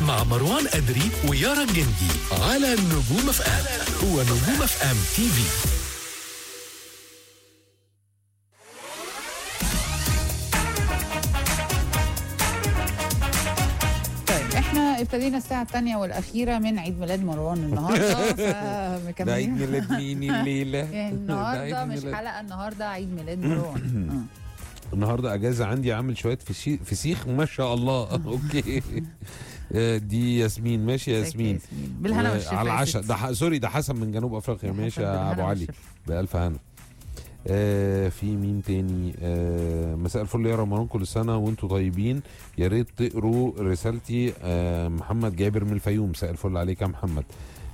مع مروان أدري ويارا الجندي على نجوم اف ام هو نجوم اف ام تي في طيب احنا ابتدينا الساعة الثانية والأخيرة من عيد ميلاد مروان النهاردة ده عيد فمكملين ميلاد مين الليله يعني ده النهاردة عيد مش ميلاد. حلقة النهاردة عيد ميلاد مروان النهارده اجازه عندي عامل شويه فشي- فسيخ ما شاء الله اوكي آه، دي ياسمين ماشي يا ازيك ياسمين بالهنا و- والشفا على يا العشاء ستي. ده ح- سوري ده حسن من جنوب افريقيا يا ماشي حسن، يا بالهنا ابو علي والشفا. بألف هنا آه في مين تاني آه مساء الفل يا رمضان كل سنه وانتم طيبين يا ريت تقروا رسالتي آه محمد جابر من الفيوم مساء الفل عليك يا محمد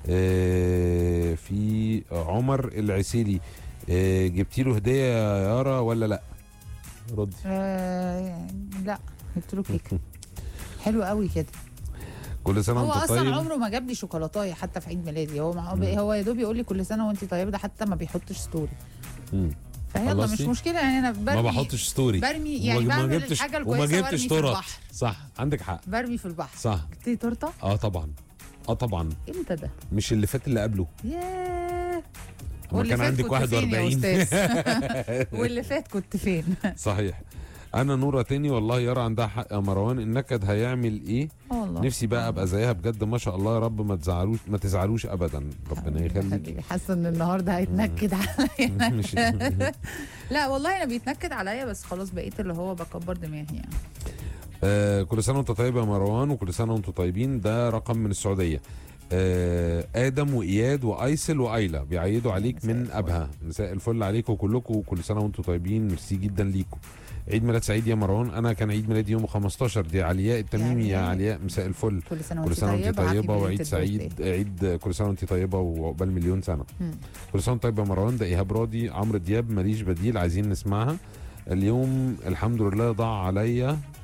آه في عمر العسيلي آه جبتي له هديه يا يارا ولا لا ردي آه لا جبت له كيكة حلو قوي كده كل سنه هو وانت اصلا طيب عمره ما جاب لي شوكولاتايه حتى في عيد ميلادي هو مع... هو يا دوب يقول لي كل سنه وانت طيبه ده حتى ما بيحطش ستوري مم. فيلا مش خلصتي؟ مشكله يعني انا برمي ما بحطش ستوري برمي يعني وما- ما بعمل جبتش- الحاجه وما الكويسه جبتش برمي في تورت البحر صح عندك حق برمي في البحر صح جبتي تورته اه طبعا اه طبعا امتى ده مش اللي فات اللي قبله ياه لما واللي كان فات عندك كنت فين يا 41 أستاذ؟ واللي فات كنت فين صحيح انا نوره تاني والله يرى عندها حق يا مروان النكد هيعمل ايه اه والله نفسي بقى ابقى زيها بجد ما شاء الله يا رب ما تزعلوش ما تزعلوش ابدا ربنا يخليك حبيبي حاسه ان النهارده هيتنكد عليا مش لا والله انا بيتنكد عليا بس خلاص بقيت اللي هو بكبر دماغي يعني آه كل سنه وانت طيب يا مروان وكل سنه وانتم طيبين ده رقم من السعوديه آه ادم واياد وايسل وايلا بيعيدوا عليك مساء من الفل. ابها مساء الفل عليكم كلكم وكل سنه وانتم طيبين ميرسي جدا ليكم عيد ميلاد سعيد يا مروان انا كان عيد ميلادي يوم 15 دي علياء التميمي يا علياء. علياء مساء الفل كل سنه كل وانت سنه وانت طيبه طيبه happy وعيد belated سعيد birthday. عيد كل سنه وانت طيبه وعقبال مليون سنه مم. كل سنه وانت طيب يا مروان ده ايهاب راضي عمرو دياب ماليش بديل عايزين نسمعها اليوم الحمد لله ضاع عليا